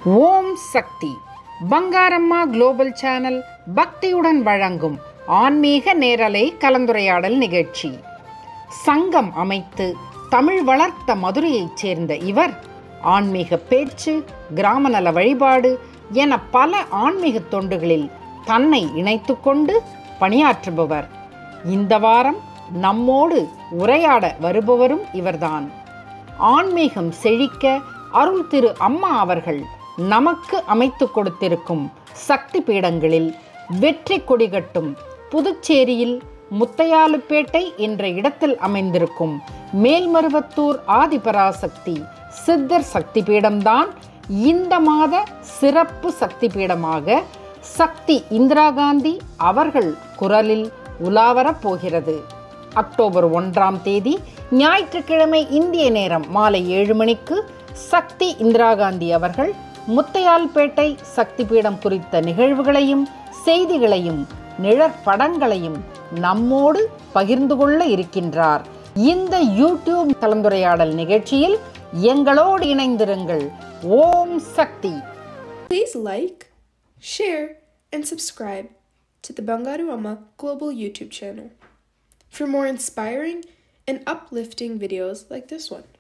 ஓம் Shakti Bangaramma global channel பக்தியுடன் வழங்கும் ஆன்மீக நேரலை கலந்துரையாடல் நிகழ்ச்சி சங்கம் அமைத்து தமிழ் வளர்த்த மதுரையைச் சேர்ந்த இவர் ஆன்மீக பேச்சு கிராம நல வழிபாடு என பல ஆன்மீக தொண்டுகளில் தன்னை இணைத்துக்கொண்டு பணியாற்றுபவர் இந்த வாரம் நம்மோடு உரையாட வருபவரும் இவர்தான் ஆன்மீகம் செழிக்க அருள் திரு அம்மா அவர்கள் நமக்கு அமைத்து கொடுத்திருக்கும் சக்தி பீடங்களில் வெற்றி கொடிகட்டும் புதுச்சேரியில் முத்தையாலுப்பேட்டை என்ற இடத்தில் அமைந்திருக்கும் மேல்மருவத்தூர் ஆதிபராசக்தி சித்தர் சக்தி பீடம்தான் இந்த மாத சிறப்பு சக்தி பீடமாக சக்தி இந்திரா காந்தி அவர்கள் குரலில் உலாவரப் போகிறது அக்டோபர் ஒன்றாம் தேதி ஞாயிற்றுக்கிழமை இந்திய நேரம் மாலை ஏழு மணிக்கு சக்தி இந்திரா காந்தி அவர்கள் முத்தையால்பேட்டை சக்தி பீடம் குறித்த நிகழ்வுகளையும் செய்திகளையும் நிழற்படங்களையும் நம்மோடு பகிர்ந்து கொள்ள இருக்கின்றார் இந்த யூடியூப் கலந்துரையாடல் நிகழ்ச்சியில் எங்களோடு இணைந்திருங்கள் ஓம் சக்தி Please like, share, and subscribe to the Bangaru Amma Global YouTube channel for more inspiring and uplifting videos like this one.